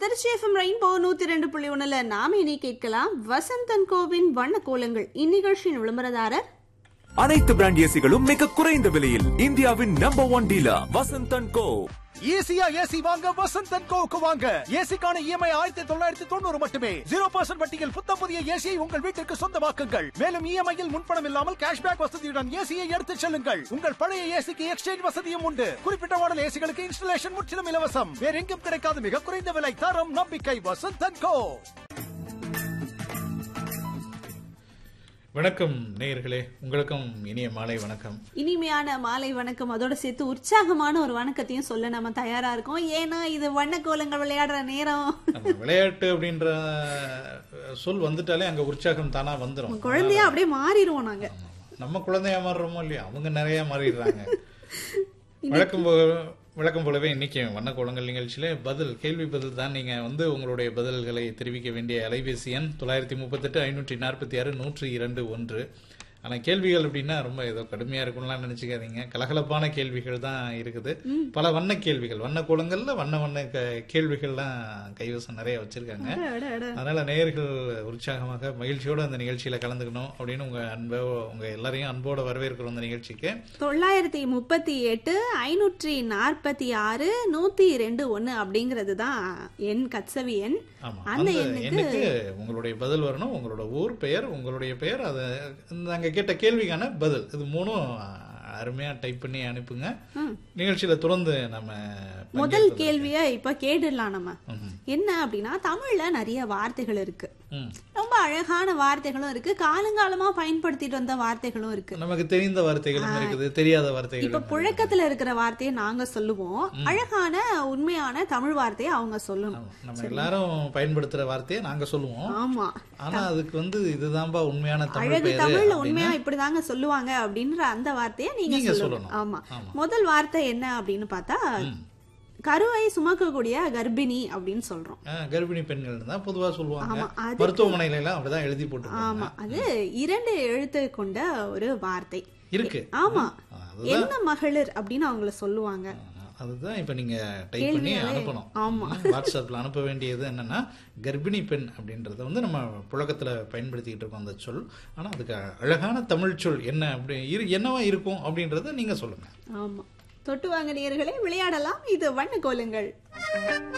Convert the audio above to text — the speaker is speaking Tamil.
திருச்சி எஃப்எம் ரெயின்போ நூத்தி ரெண்டு புள்ளி ஒண்ணுல நாம இனி கேட்கலாம் வசந்தன் கோவின் வண்ண கோலங்கள் இந்நிகழ்ச்சியின் விளம்பரதாரர் அனைத்து பிராண்ட் ஏசிகளும் மிக குறைந்த விலையில் இந்தியாவின் number one dealer Vasanthan co ஈஸியா ஏசி வாங்க வசந்த் அண்ட் கோவுக்கு வாங்க ஏசிக்கான இஎம்ஐ ஆயிரத்தி தொள்ளாயிரத்தி தொண்ணூறு மட்டுமே ஜீரோ பர்சன்ட் வட்டியில் புத்தம் புதிய ஏசியை உங்கள் வீட்டிற்கு சொந்தமாக்குங்கள் மேலும் இஎம்ஐயில் முன்பணம் இல்லாமல் கேஷ்பேக் வசதியுடன் ஏசியை எடுத்துச் செல்லுங்கள் உங்கள் பழைய ஏசிக்கு எக்ஸ்சேஞ்ச் வசதியும் உண்டு குறிப்பிட்ட மாடல் ஏசிகளுக்கு இன்ஸ்டலேஷன் முற்றிலும் இலவசம் வேற எங்கும் கிடைக்காத மிக குறைந்த விலை தரம் நம்பிக்கை வசந்த் அண்ட் கோ வணக்கம் நேயர்களே உங்களுக்கும் இனிய மாலை வணக்கம் இனிமையான மாலை வணக்கம் அதோட சேர்த்து உற்சாகமான ஒரு வணக்கத்தையும் சொல்ல நம்ம தயாரா இருக்கோம் ஏன்னா இது வண்ண கோலங்கள் விளையாடுற நேரம் நம்ம விளையாட்டு அப்படின்ற சொல் வந்துட்டாலே அங்க உற்சாகம் தானா வந்துரும் குழந்தையா அப்படியே மாறிடுவோம் நாங்க நம்ம குழந்தையா மாறுறோமோ இல்லையா அவங்க நிறைய மாறிடுறாங்க வழக்கம் போ- வழக்கம் போலவே இன்னைக்கு வண்ண கோலங்கள் நிகழ்ச்சியில பதில் கேள்வி பதில் தான் நீங்க வந்து உங்களுடைய பதில்களை தெரிவிக்க வேண்டிய அலைபேசி எண் தொள்ளாயிரத்தி முப்பத்தெட்டு ஐநூற்றி நாற்பத்தி ஆறு நூற்றி இரண்டு ஒன்று ஆனா கேள்விகள் அப்படின்னா ரொம்ப ஏதோ கடுமையா இருக்கும்லாம் நினைச்சுக்காதீங்க கலகலப்பான கேள்விகள் தான் இருக்குது பல வண்ண கேள்விகள் வண்ண கோலங்கள்ல வண்ண வண்ண க- கேள்விகள்லாம் கைவசம் நிறைய வச்சிருக்காங்க அட, அட. அதனால நேயர்கள் உற்சாகமாக மகிழ்ச்சியோட அந்த நிகழ்ச்சியில கலந்துக்கணும் அப்படின்னு உங்க அன்போ உங்க எல்லாரையும் அன்போட வரவேற்கிறோம் இந்த நிகழ்ச்சிக்கு தொள்ளாயிரத்தி முப்பத்தி எட்டு ஐநூற்றி நாற்பத்தி ஆறு நூத்தி ரெண்டு ஒன்னு அப்படிங்கிறது தான் எண் கட்சவி எண் ஆமா அந்த அந்த எண்ணுக்கு எண்ணுக்கு உங்களுடைய பதில் வரணும் உங்களோட ஊர் பெயர் உங்களுடைய பெயர் அது நாங்க கேட்ட கேள்விக்கான பதில் இது மூணும் அருமையா டைப் பண்ணி அனுப்புங்க நிகழ்ச்சியில தொடர்ந்து நம்ம முதல் பங்கேற்பது. கேள்விய இப்ப கேட்டுடலாம் நம்ம ம்ஹும். என்ன அப்படின்னா தமிழ்ல நிறைய வார்த்தைகள் இருக்கு ம். ரொம்ப அழகான வார்த்தைகளும் இருக்கு காலங்காலமா பயன்படுத்திட்டு வந்த வார்த்தைகளும் இருக்கு நமக்கு தெரிந்த வார்த்தைகளும் இருக்குது தெரியாத வார்த்தைகள் இப்ப புழக்கத்துல இருக்கிற வார்த்தையை நாங்க சொல்லுவோம் அழகான உண்மையான தமிழ் வார்த்தையை அவங்க சொல்லணும் நம்ம எல்லாரும் பயன்படுத்துற வார்த்தையை நாங்க சொல்லுவோம் ஆமா ஆனா அதுக்கு வந்து இதுதான்பா உண்மையான தமிழ் அழகு பெயரு தமிழ்ல அப்படின்னு உண்மையா இப்படிதாங்க சொல்லுவாங்க அப்படின்ற அந்த வார்த்தையை நீங்க நீங்க சொல்லணும் சொல்லணும். ஆமா ஆமா. முதல் வார்த்தை என்ன அப்படின்னு பார்த்தா கருவை சுமக்கக்கூடிய கர்ப்பிணி அப்படின்னு சொல்றோம் ஆ, கர்ப்பிணி பெண்கள் தான் பொதுவா சொல்லுவாங்க ஆமா, அதுக்கு- மருத்துவமனையில எல்லாம் அப்படிதான் எழுதி போட்டுருப்பாங்க ஆமா அது இரண்டு எழுத்து கொண்ட ஒரு வார்த்தை இருக்கு ஆமா அதுதான் என்ன மகளிர் அப்படின்னு அவங்கள சொல்லுவாங்க அதுதான் இப்ப நீங்க டைப் பண்ணி கேள்வியாலே- அனுப்பணும் ஆமா. ம், வாட்ஸ்அப்ல அனுப்ப வேண்டியது என்னன்னா கர்ப்பிணி பெண் அப்படின்றத வந்து நம்ம புழக்கத்துல பயன்படுத்திக்கிட்டு இருக்கோம் அந்த சொல் ஆனா அதுக்கு அழகான தமிழ் சொல் என்ன அப்படி இரு- என்னவா இருக்கும் அப்படின்றத நீங்க சொல்லுங்க ஆமா தொட்டு வாங்க நேயர்களே விளையாடலாம் இது வண்ண கோலங்கள்